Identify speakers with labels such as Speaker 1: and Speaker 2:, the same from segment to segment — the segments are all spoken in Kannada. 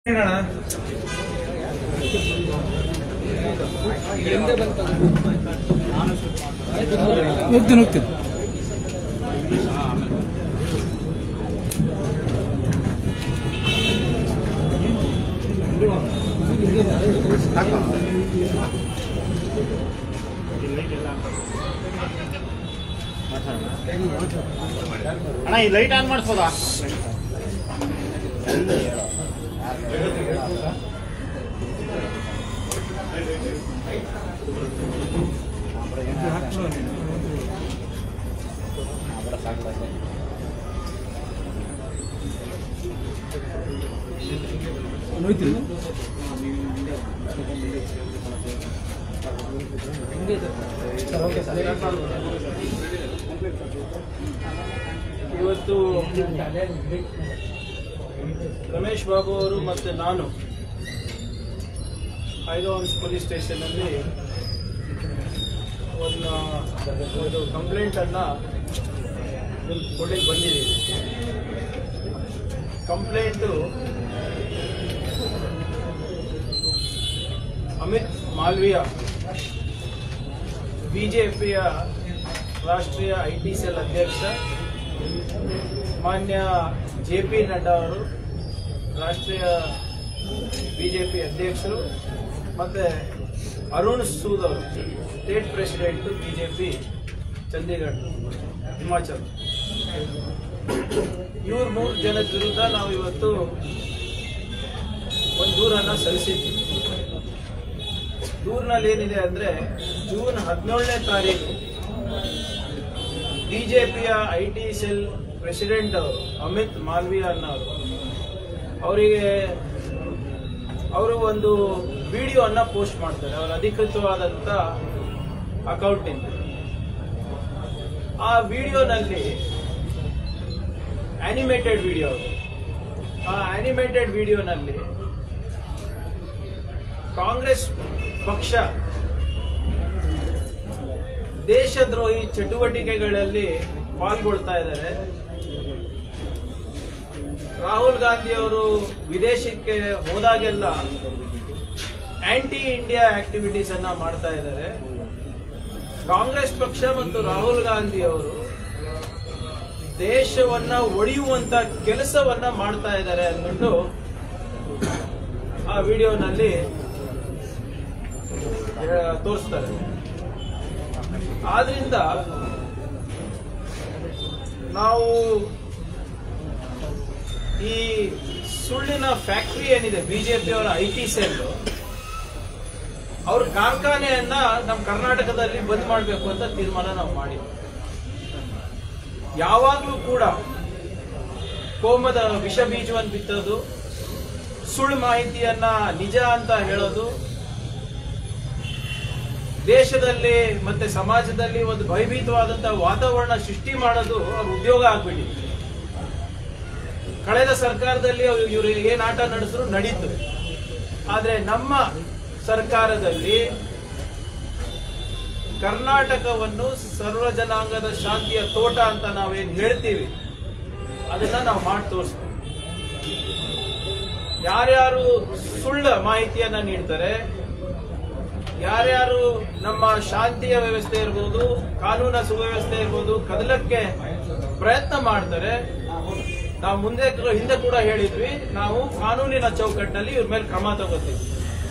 Speaker 1: ಹೋಗ್ತೀನಿ ಹೋಗ್ತೀನಿ
Speaker 2: ಅಣ್ಣ ಈ ಲೈಟ್ ಆನ್ ಮಾಡಿಸ್ಬೋದಾ
Speaker 1: ಹೋಗ್ತೀನಿ
Speaker 3: ಇವತ್ತು ರಮೇಶ್ ಬಾಬು ಅವರು ಮತ್ತು ನಾನು ಹೈದರಾಬಾದ್ ಪೊಲೀಸ್ ಸ್ಟೇಷನಲ್ಲಿ ಒಂದು ಒಂದು ಕಂಪ್ಲೇಂಟನ್ನು ಕೊಡಲಿಕ್ಕೆ ಬಂದಿದ್ದೀವಿ ಕಂಪ್ಲೇಂಟು ಅಮಿತ್ ಮಾಲ್ವಿಯಾ ಬಿಜೆಪಿಯ ರಾಷ್ಟ್ರೀಯ ಐ ಟಿ ಸೆಲ್ ಅಧ್ಯಕ್ಷ ಮಾನ್ಯ ಜೆ ಪಿ ನಡ್ಡಾ ಅವರು ರಾಷ್ಟ್ರೀಯ ಬಿಜೆಪಿ ಅಧ್ಯಕ್ಷರು ಮತ್ತೆ ಅರುಣ್ ಸೂದ್ ಅವರು state president BJP Chandigarh Himachal ಇವ್ರ ಮೂರು ಜನದ ವಿರುದ್ಧ ನಾವು ಇವತ್ತು ಒಂದು ದೂರನ್ನ ಸಲ್ಲಿಸಿದ್ವಿ ದೂರಿನಲ್ಲಿ ಏನಿದೆ ಅಂದ್ರೆ ಜೂನ್ ಹದಿನೇಳನೇ ತಾರೀಕು ಬಿಜೆಪಿಯ ಐ ಟಿ ಸೆಲ್ ಪ್ರೆಸಿಡೆಂಟ್ ಅವರು ಅಮಿತ್ ಮಾಲ್ವಿಯಾ ಅನ್ನೋರು ಅವರಿಗೆ ಅವರು ಒಂದು ವಿಡಿಯೋ ಅನ್ನ ಪೋಸ್ಟ್ ಮಾಡ್ತಾರೆ ಅವರ ಅಧಿಕೃತವಾದಂತ ಅಕೌಂಟ್ ಇಂದ ಆ ವಿಡಿಯೋನಲ್ಲಿ ಆನಿಮೇಟೆಡ್ ವಿಡಿಯೋ ಆ ಆನಿಮೇಟೆಡ್ ವಿಡಿಯೋನಲ್ಲಿ ಕಾಂಗ್ರೆಸ್ ಪಕ್ಷ ದೇಶದ್ರೋಹಿ ಚಟುವಟಿಕೆಗಳಲ್ಲಿ ಪಾಲ್ಗೊಳ್ತಾ ಇದ್ದಾರೆ ರಾಹುಲ್ ಗಾಂಧಿ ಅವರು ವಿದೇಶಕ್ಕೆ ಹೋದಾಗೆಲ್ಲ ಆಂಟಿ ಇಂಡಿಯಾ ಆಕ್ಟಿವಿಟೀಸ್ ಅನ್ನ ಮಾಡ್ತಾ ಇದ್ದಾರೆ ಕಾಂಗ್ರೆಸ್ ಪಕ್ಷ ಮತ್ತು ರಾಹುಲ್ ಗಾಂಧಿ ಅವರು ದೇಶವನ್ನ ಒಡೆಯುವಂತ ಕೆಲಸವನ್ನ ಮಾಡ್ತಾ ಇದ್ದಾರೆ ಅಂದ್ಬಿಟ್ಟು ಆ ವಿಡಿಯೋನಲ್ಲಿ ಆ, ತೋರಿಸ್ತಾರೆ ಆದ್ರಿಂದ ನಾವು ಈ ಸುಳ್ಳಿನ ಫ್ಯಾಕ್ಟರಿ ಏನಿದೆ ಬಿಜೆಪಿ ಅವರ ಐ ಟಿ ಸೆಲ್ ಅವ್ರ ಕಾರ್ಖಾನೆಯನ್ನ ನಮ್ಮ ಕರ್ನಾಟಕದಲ್ಲಿ ಬಂದ್ ಮಾಡಬೇಕು ಅಂತ ತೀರ್ಮಾನ ನಾವು ಮಾಡಿದ್ವಿ ಯಾವಾಗಲೂ ಕೂಡ ಕೋಮದ ವಿಷ ಬೀಜವನ್ನು ಬಿತ್ತೋದು ಸುಳ್ಳು ಮಾಹಿತಿಯನ್ನ ನಿಜ ಅಂತ ಹೇಳೋದು ದೇಶದಲ್ಲಿ ಮತ್ತೆ ಸಮಾಜದಲ್ಲಿ ಒಂದು ಭಯಭೀತವಾದಂತಹ ವಾತಾವರಣ ಸೃಷ್ಟಿ ಮಾಡೋದು ಅವ್ರ ಉದ್ಯೋಗ ಆಗ್ಬಿಟ್ಟಿದೆ ಕಳೆದ ಸರ್ಕಾರದಲ್ಲಿ ಇವರು ಏನ್ ಆಟ ನಡೆಸಿದ್ರು ನಡೀತು ಆದ್ರೆ ನಮ್ಮ ಸರ್ಕಾರದಲ್ಲಿ ಕರ್ನಾಟಕವನ್ನು ಸರ್ವ ಜನಾಂಗದ ಶಾಂತಿಯ ತೋಟ ಅಂತ ನಾವೇನ್ ಹೇಳ್ತೀವಿ ಅದನ್ನ ನಾವು ಮಾಡಿ ತೋರಿಸ್ತೀವಿ ಯಾರ್ಯಾರು ಸುಳ್ಳ ಮಾಹಿತಿಯನ್ನ ನೀಡ್ತಾರೆ ಯಾರ್ಯಾರು ನಮ್ಮ ಶಾಂತಿಯ ವ್ಯವಸ್ಥೆ ಇರ್ಬೋದು ಕಾನೂನ ಸುವ್ಯವಸ್ಥೆ ಇರ್ಬೋದು ಕದಲಕ್ಕೆ ಪ್ರಯತ್ನ ಮಾಡ್ತಾರೆ ನಾವು ಮುಂದೆ ಕೂಡ- ಹಿಂದೆ ಕೂಡ ಹೇಳಿದ್ವಿ ನಾವು ಕಾನೂನಿನ ಚೌಕಟ್ಟಿನಲ್ಲಿ ಇವ್ರ ಮೇಲೆ ಕ್ರಮ ತಗೋತೀವಿ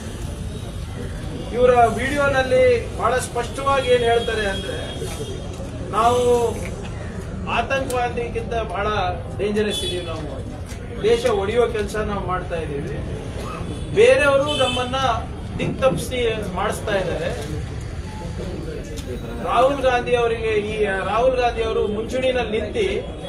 Speaker 3: ಇವರ ವಿಡಿಯೋನಲ್ಲಿ ಬಹಳ ಸ್ಪಷ್ಟವಾಗಿ ಏನ್ ಹೇಳ್ತಾರೆ ಅಂದ್ರೆ ನಾವು ಆತಂಕವಾದಿಗಿಂತ ಬಹಳ ಡೇಂಜರಸ್ ಇದೀವಿ ನಾವು ದೇಶ ಒಡೆಯುವ ಕೆಲಸ ನಾವು ಮಾಡ್ತಾ ಇದ್ದೀವಿ ಬೇರೆಯವರು ನಮ್ಮನ್ನ ದಿಕ್ ತಪ್ಪಿಸಿ ಮಾಡಿಸ್ತಾ ಇದ್ದಾರೆ ರಾಹುಲ್ ಗಾಂಧಿ ಅವರಿಗೆ ಈ ರಾಹುಲ್ ಗಾಂಧಿ ಅವರು ಮುಂಚೂಣಿನಲ್ಲಿ ನಿಂತಿ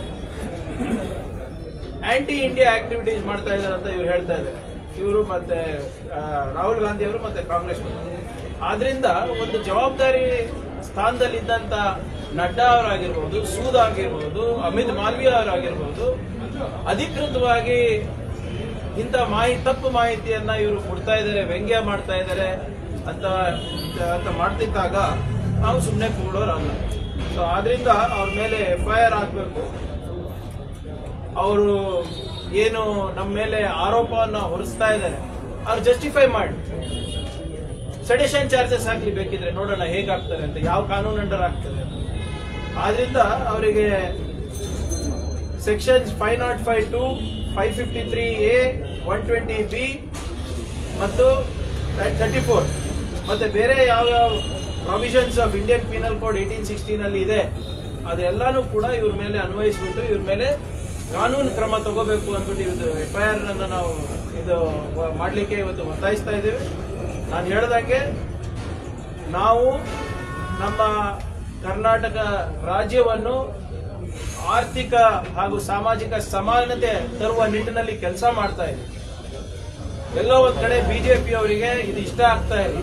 Speaker 3: ಆಂಟಿ ಇಂಡಿಯಾ ಆಕ್ಟಿವಿಟೀಸ್ ಮಾಡ್ತಾ ಇದ್ದಾರೆ ಅಂತ ಇವ್ರು ಹೇಳ್ತಾ ಇದ್ದಾರೆ ಇವರು ಮತ್ತೆ ಆ, ರಾಹುಲ್ ಗಾಂಧಿ ಅವರು ಮತ್ತೆ ಕಾಂಗ್ರೆಸ್ ಪಕ್ಷ. ಆದ್ರಿಂದ ಒಂದು ಜವಾಬ್ದಾರಿ ಸ್ಥಾನದಲ್ಲಿದ್ದಂತ ನಡ್ಡಾ ಅವರಾಗಿರ್ಬೋದು ಸೂದ್ ಆಗಿರ್ಬೋದು ಅಮಿತ್ ಮಾಲ್ವಿಯಾ ಅವರಾಗಿರ್ಬೋದು ಅಧಿಕೃತವಾಗಿ ಇಂಥ ಮಾಹಿತಿ ತಪ್ಪು ಮಾಹಿತಿಯನ್ನ ಇವರು ಕೊಡ್ತಾ ಇದ್ದಾರೆ ವ್ಯಂಗ್ಯ ಮಾಡ್ತಾ ಇದ್ದಾರೆ ಅಂತ ಅಂತ ಮಾಡ್ತಿದ್ದಾಗ ನಾವು ಸುಮ್ಮನೆ ಕೂಡೋರಲ್ಲ ಸೊ ಆದ್ರಿಂದ ಅವ್ರ ಮೇಲೆ ಎಫ್ ಐ ಆರ್ ಹಾಕ್ಬೇಕು ಅವರು ಏನು ನಮ್ಮ ಮೇಲೆ ಆರೋಪವನ್ನು ಹೊರಿಸ್ತಾ ಇದ್ದಾರೆ ಅವ್ರು ಜಸ್ಟಿಫೈ ಮಾಡಿ ಸೆಡೆಷನ್ ಚಾರ್ಜಸ್ ಹಾಕ್ಲಿ ಬೇಕಿದ್ರೆ ನೋಡೋಣ ಹೇಗಾಗ್ತಾರೆ ಅಂತ ಯಾವ ಕಾನೂನು ಅಂಡರ್ ಆಗ್ತದೆ ಅಂತ. ಆದ್ರಿಂದ ಅವರಿಗೆ section five not five two five fifty three A one twenty B ಮತ್ತು ಥರ್ಟಿ ಫೋರ್ ಮತ್ತೆ ಬೇರೆ ಯಾವ ಯಾವ provisions of Indian penal code eighteen sixteen ಅಲ್ಲಿ ಇದೆ ಅದೆಲ್ಲಾನು ಕೂಡ ಇವ್ರ ಮೇಲೆ ಅನ್ವಯಿಸ್ಬಿಟ್ಟು ಇವ್ರ ಮೇಲೆ ಕಾನೂನು ಕ್ರಮ ತಗೋಬೇಕು ಅಂದ್ಬಿಟ್ಟು ಇದು ಎಫ್ ಐ ಆರ್ ಅನ್ನು ನಾವು ಇದು ಮಾಡಲಿಕ್ಕೆ ಇವತ್ತು ಒತ್ತಾಯಿಸ್ತಾ ಇದ್ದೀವಿ ನಾನು ಹೇಳ್ದಂಗೆ ನಾವು ನಮ್ಮ ಕರ್ನಾಟಕ ರಾಜ್ಯವನ್ನು ಆರ್ಥಿಕ ಹಾಗೂ ಸಾಮಾಜಿಕ ಸಮಾನತೆ ತರುವ ನಿಟ್ಟಿನಲ್ಲಿ ಕೆಲಸ ಮಾಡ್ತಾ ಇದೆ ಎಲ್ಲೋ ಒಂದ್ ಕಡೆ ಬಿಜೆಪಿ ಅವರಿಗೆ ಇದು ಇಷ್ಟ ಆಗ್ತಾ ಇಲ್ಲ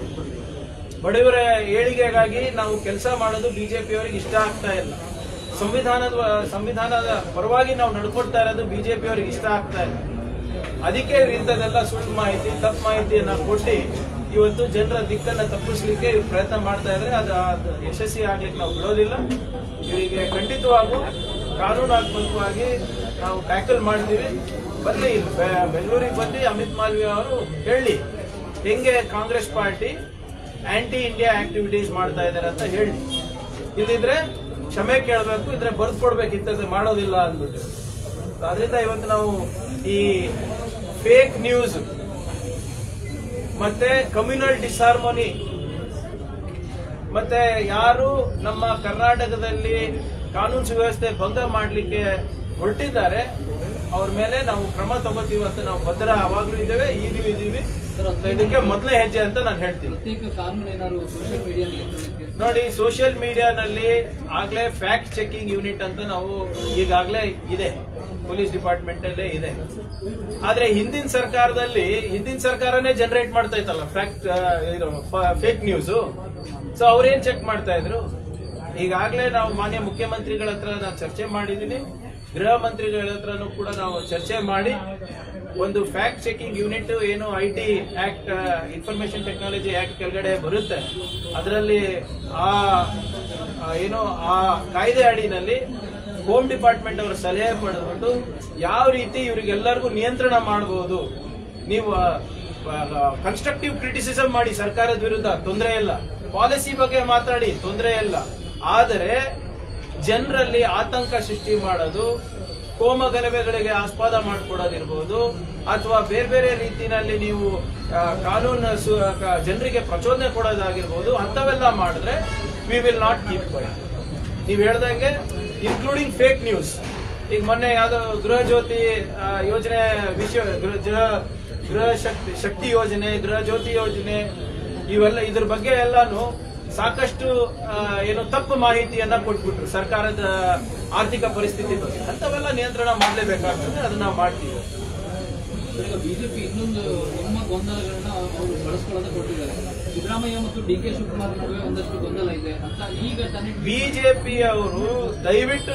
Speaker 3: ಬಡವರ ಏಳಿಗೆಗಾಗಿ ನಾವು ಕೆಲಸ ಮಾಡೋದು ಬಿಜೆಪಿ ಅವರಿಗೆ ಇಷ್ಟ ಆಗ್ತಾ ಇಲ್ಲ ಸಂವಿಧಾನದ ಸಂವಿಧಾನದ ಪರವಾಗಿ ನಾವು ನಡ್ಕೊಡ್ತಾ ಇರೋದು ಬಿಜೆಪಿ ಅವರಿಗೆ ಇಷ್ಟ ಆಗ್ತಾ ಇಲ್ಲ ಅದಕ್ಕೆ ಇವ್ರು ಇಂಥದ್ದೆಲ್ಲ ಸುಳ್ಳು ಮಾಹಿತಿ ತಪ್ಪು ಮಾಹಿತಿಯನ್ನ ಕೊಟ್ಟು ಇವತ್ತು ಜನರ ದಿಕ್ಕನ್ನ ತಪ್ಪಿಸ್ಲಿಕ್ಕೆ ಇವ್ರು ಪ್ರಯತ್ನ ಮಾಡ್ತಾ ಇದ್ರೆ ಅದು ಅದು ಯಶಸ್ವಿ ಆಗ್ಲಿಕ್ಕೆ ನಾವು ಬಿಡೋದಿಲ್ಲ ಇವರಿಗೆ ಖಂಡಿತವಾಗೂ ಕಾನೂನಾತ್ಮಕವಾಗಿ ನಾವು ಟ್ಯಾಕಲ್ ಮಾಡ್ತೀವಿ ಬರ್ಲಿ ಇಲ್ಲಿ ಬೆ- ಬೆಂಗಳೂರಿಗೆ ಬಂದು ಅಮಿತ್ ಮಾಲ್ವಿಯ ಅವರು ಹೇಳಿ ಹೆಂಗೆ Congress party anti India activities ಮಾಡ್ತಾ ಇದ್ದಾರೆ ಅಂತ ಹೇಳಿ ಇಲ್ಲಿದ್ರೆ ಕ್ಷಮೆ ಕೇಳಬೇಕು ಇದ್ರೆ ಬರ್ದು ಕೊಡ್ಬೇಕು ಇಂಥದ್ದು ಮಾಡೋದಿಲ್ಲ ಅಂದ್ಬಿಟ್ಟು ಅದರಿಂದ ಇವತ್ತು ನಾವು ಈ ಫೇಕ್ ನ್ಯೂಸ್ ಮತ್ತೆ ಕಮ್ಯುನಲ್ ಡಿಸ್ಹಾರ್ಮೋನಿ ಮತ್ತೆ ಯಾರು ನಮ್ಮ ಕರ್ನಾಟಕದಲ್ಲಿ ಕಾನೂನು ಸುವ್ಯವಸ್ಥೆ ಭಂಗ ಮಾಡಲಿಕ್ಕೆ ಹೊರಟಿದ್ದಾರೆ ಅವ್ರ ಮೇಲೆ ನಾವು ಕ್ರಮ ತಗೋತೀವಿ ಅಂತ ನಾವು ಭದ್ರ ಅವಾಗ್ಲೂ ಇದ್ದೇವೆ ಈಗಲೂ ಇದ್ದೀವಿ ಇದಕ್ಕೆ ಮೊದಲೇ ಹೆಜ್ಜೆ ಅಂತ ನಾನು ಹೇಳ್ತೀನಿ
Speaker 1: ಪ್ರತ್ಯೇಕ ಕಾನೂನು ಏನಾದ್ರು ಸೋಷಿಯಲ್ ಮೀಡಿಯಾ ನಿಯಂತ್ರಣಕ್ಕೆ
Speaker 3: ನೋಡಿ ಸೋಷಿಯಲ್ ಮೀಡಿಯಾನಲ್ಲಿ ಆಗ್ಲೇ ಫ್ಯಾಕ್ಟ್ ಚೆಕಿಂಗ್ ಯೂನಿಟ್ ಅಂತ ನಾವು ಈಗಾಗಲೇ ಇದೆ ಪೊಲೀಸ್ ಡಿಪಾರ್ಟ್ಮೆಂಟ್ ಅಲ್ಲೇ ಇದೆ ಆದ್ರೆ ಹಿಂದಿನ ಸರ್ಕಾರದಲ್ಲಿ ಹಿಂದಿನ ಸರ್ಕಾರನೇ ಜನರೇಟ್ ಮಾಡ್ತಾ ಇತ್ತಲ್ಲ ಫ್ಯಾಕ್ಟ್ ಇದು ಫೇಕ್ ನ್ಯೂಸ್ ಸೊ ಅವ್ರೇನ್ ಚೆಕ್ ಮಾಡ್ತಾ ಇದ್ರು ಈಗಾಗಲೇ ನಾವು ಮಾನ್ಯ ಮುಖ್ಯಮಂತ್ರಿಗಳ ಹತ್ರ ನಾನು ಚರ್ಚೆ ಮಾಡಿದ್ದೀನಿ ಗೃಹ ಮಂತ್ರಿಗಳ ಹತ್ರನೂ ಕೂಡ ನಾವು ಚರ್ಚೆ ಮಾಡಿ ಒಂದು ಫ್ಯಾಕ್ಟ್ ಚೆಕಿಂಗ್ ಯೂನಿಟ್ ಏನು I T act information technology act ಕೆಳಗಡೆ ಬರುತ್ತೆ ಅದರಲ್ಲಿ ಆ ಆ ಏನು ಆ ಕಾಯ್ದೆ ಅಡಿನಲ್ಲಿ ಹೋಮ್ ಡಿಪಾರ್ಟ್ಮೆಂಟ್ ಅವರ ಸಲಹೆ ಪಡೆದ್ಬಿಟ್ಟು ಯಾವ ರೀತಿ ಇವರಿಗೆಲ್ಲರಿಗೂ ನಿಯಂತ್ರಣ ಮಾಡಬಹುದು ನೀವು ಕನ್ಸ್ಟ್ರಕ್ಟಿವ್ ಕ್ರಿಟಿಸಿಸಮ್ ಮಾಡಿ ಸರ್ಕಾರದ ವಿರುದ್ಧ ತೊಂದರೆ ಇಲ್ಲ ಪಾಲಿಸಿ ಬಗ್ಗೆ ಮಾತಾಡಿ ತೊಂದರೆ ಇಲ್ಲ ಆದರೆ ಜನರಲ್ಲಿ ಆತಂಕ ಸೃಷ್ಟಿ ಮಾಡೋದು ಕೋಮ ಗಲಭೆಗಳಿಗೆ ಆಸ್ಪದ ಮಾಡಿಕೊಡೋದಿರ್ಬೋದು ಅಥವಾ ಬೇರೆ ಬೇರೆ ರೀತಿಯಲ್ಲಿ ನೀವು ಆ, ಕಾನೂನು ಸು- ಕ- ಜನರಿಗೆ ಪ್ರಚೋದನೆ ಕೊಡೋದಾಗಿರ್ಬೋದು ಅಂಥವೆಲ್ಲ ಮಾಡಿದ್ರೆ we will not keep by ನೀವು ಹೇಳ್ದಂಗೆ ಇನ್ಕ್ಲೂಡಿಂಗ್ ಫೇಕ್ ನ್ಯೂಸ್ ಈಗ ಮೊನ್ನೆ ಯಾವ್ದೋ ಗೃಹ ಜ್ಯೋತಿ ಆ, ಯೋಜನೆ ವಿಶ್ವ ಗೃಹ ಜ- ಗೃಹ ಶಕ್ತಿ ಶಕ್ತಿ ಯೋಜನೆ ಗೃಹ ಜ್ಯೋತಿ ಯೋಜನೆ ಇವೆಲ್ಲ ಇದ್ರ ಬಗ್ಗೆ ಎಲ್ಲಾನು ಸಾಕಷ್ಟು ಆ, ಏನು ತಪ್ಪು ಮಾಹಿತಿಯನ್ನ ಕೊಟ್ಬಿಟ್ರು ಸರ್ಕಾರದ ಆರ್ಥಿಕ ಪರಿಸ್ಥಿತಿ ಬಗ್ಗೆ ಅಂತವೆಲ್ಲ ನಿಯಂತ್ರಣ ಮಾಡಲೇಬೇಕಾಗ್ತದೆ ಅದನ್ನ ನಾವು ಮಾಡ್ತೀವಿ
Speaker 1: ಈಗ ಬಿಜೆಪಿ ಇನ್ನೊಂದು ನಿಮ್ಮ ಗೊಂದಲಗಳನ್ನ ಅವರು ಬಳಸ್ಕೊಳ್ಳೋದೇ ಕೊಟ್ಟಿದ್ದಾರೆ ಸಿದ್ದರಾಮಯ್ಯ ಮತ್ತು ಡಿ ಕೆ ಶಿವಕುಮಾರ್ ನಡುವೆ ಒಂದಷ್ಟು ಗೊಂದಲ ಇದೆ ಅಂತ ಈಗ ತಾನೇ
Speaker 3: ಬಿಜೆಪಿ ಅವರು ದಯವಿಟ್ಟು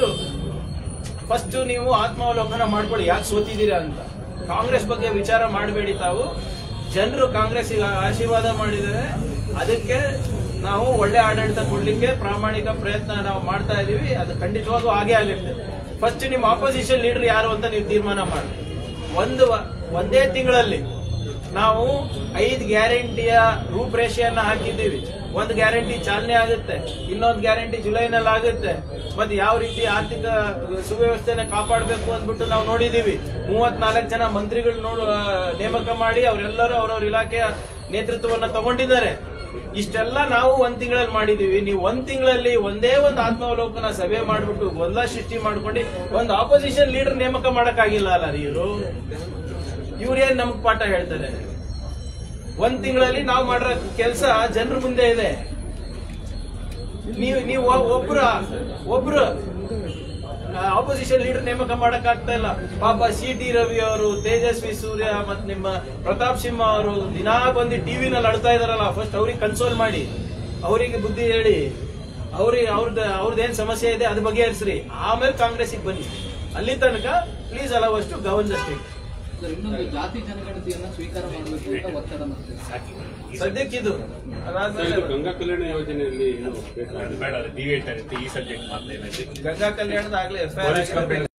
Speaker 3: ಫಸ್ಟ್ ನೀವು ಆತ್ಮಾವಲೋಕನ ಮಾಡ್ಕೊಳ್ಳಿ ಯಾಕೆ ಸೋತಿದ್ದೀರಾ ಅಂತ ಕಾಂಗ್ರೆಸ್ ಬಗ್ಗೆ ವಿಚಾರ ಮಾಡಬೇಡಿ ತಾವು ಜನರು ಕಾಂಗ್ರೆಸ್ಸಿಗೆ ಆಶೀರ್ವಾದ ಮಾಡಿದ್ದಾರೆ ಅದಕ್ಕೆ ನಾವು ಒಳ್ಳೆ ಆಡಳಿತ ಕೊಡ್ಲಿಕ್ಕೆ ಪ್ರಾಮಾಣಿಕ ಪ್ರಯತ್ನ ನಾವು ಮಾಡ್ತಾ ಇದೀವಿ ಅದು ಖಂಡಿತವಾಗೂ ಹಾಗೆ ಆಗುತ್ತೆ ಫಸ್ಟ್ ನಿಮ್ಮ ಆಪೋಸಿಷನ್ ಲೀಡರ್ ಯಾರು ಅಂತ ನೀವು ತೀರ್ಮಾನ ಮಾಡಿ ಒಂದು ವ- ಒಂದೇ ತಿಂಗಳಲ್ಲಿ ನಾವು ಐದು ಗ್ಯಾರಂಟಿಯ ರೂಪರೇಷೆಯನ್ನ ಹಾಕಿದ್ದೀವಿ ಒಂದು ಗ್ಯಾರಂಟಿ ಚಾಲನೆ ಆಗುತ್ತೆ ಇನ್ನೊಂದು ಗ್ಯಾರಂಟಿ ಜುಲೈನಲ್ಲಿ ಆಗುತ್ತೆ ಮತ್ತೆ ಯಾವ ರೀತಿ ಆರ್ಥಿಕ ಸುವ್ಯವಸ್ಥೆನ ಕಾಪಾಡಬೇಕು ಅಂದ್ಬಿಟ್ಟು ನಾವು ನೋಡಿದೀವಿ ಮೂವತ್ನಾಲ್ಕು ಜನ ಮಂತ್ರಿಗಳು ನೋಡು ಆ, ನೇಮಕ ಮಾಡಿ ಅವರೆಲ್ಲರೂ ಅವ್ರವ್ರ ಇಲಾಖೆಯ ನೇತೃತ್ವವನ್ನ ತಗೊಂಡಿದ್ದಾರೆ ಇಷ್ಟೆಲ್ಲ ನಾವು ಒಂದ್ ತಿಂಗಳಲ್ಲಿ ಮಾಡಿದೀವಿ ನೀವು ಒಂದ್ ತಿಂಗಳಲ್ಲಿ ಒಂದೇ ಒಂದು ಆತ್ಮಾವಲೋಕನ ಸಭೆ ಮಾಡ್ಬಿಟ್ಟು ಗೊಂದಲ ಸೃಷ್ಟಿ ಮಾಡ್ಕೊಂಡು ಒಂದು ಆಪೋಸಿಷನ್ ಲೀಡರ್ ನೇಮಕ ಮಾಡಕ್ಕಾಗಿಲ್ಲ ಅಲ್ಲ ರೀ ಇವರು ಇವ್ರೇನ್ ನಮಗ್ ಪಾಠ ಹೇಳ್ತಾರೆ ಒಂದ್ ತಿಂಗಳಲ್ಲಿ ನಾವು ಮಾಡಿರೋ ಕೆಲಸ ಜನರ ಮುಂದೆ ಇದೆ ನೀವು ನೀವು ಒಬ್ರ ಒಬ್ರು ಆಪೋಸಿಷನ್ ಲೀಡರ್ ನೇಮಕ ಮಾಡಕ್ ಆಗ್ತಾ ಇಲ್ಲ ಪಾಪ ಸಿ ಟಿ ರವಿ ಅವರು ತೇಜಸ್ವಿ ಸೂರ್ಯ ಮತ್ ನಿಮ್ಮ ಪ್ರತಾಪ್ ಸಿಂಹ ಅವರು ದಿನಾ ಬಂದು ಟಿವಿನಲ್ಲಿ ಅಳ್ತಾ ಇದಾರಲ್ಲ ಫಸ್ಟ್ ಅವ್ರಿಗೆ ಕನ್ಸೋಲ್ ಮಾಡಿ ಅವರಿಗೆ ಬುದ್ಧಿ ಹೇಳಿ ಅವ್ರಿಗೆ ಅವ್ರದ್ದು ಅವ್ರದ್ದೇನ್ ಸಮಸ್ಯೆ ಇದೆ ಅದ್ ಬಗೆಹರಿಸ್ರಿ ಆಮೇಲೆ ಕಾಂಗ್ರೆಸ್ಗೆ ಬನ್ನಿ ಅಲ್ಲಿ ತನಕ ಪ್ಲೀಸ್ ಅಲವ್ ಅಷ್ಟು ಗವರ್ನ್ ದ ಸ್ಟೇಟ್
Speaker 1: ಸರ್ ಇನ್ನೊಂದು ಜಾತಿ ಜನಗಣತಿಯನ್ನ ಸ್ವೀಕಾರ ಮಾಡಬೇಕು ಅಂತ ಒತ್ತಡ ಮಾಡ್ತಾರೆ
Speaker 3: ಸದ್ಯಕ್ಕಿದು ಅದಾದ್ಮೇಲೆ
Speaker 4: ಗಂಗಾ ಕಲ್ಯಾಣ ಯೋಜನೆಯಲ್ಲಿ ಏನು ಬೇಕಾಗಿಲ್ಲ
Speaker 2: ಬೇಡ ಡಿವೇಟ್ ಆಗುತ್ತೆ ಈ ಸಬ್ಜೆಕ್ಟ್ ಮಾತ್ರ
Speaker 3: ಗಂಗಾ ಕಲ್ಯಾಣದ ಆಗ್ಲೇ ಎಫ್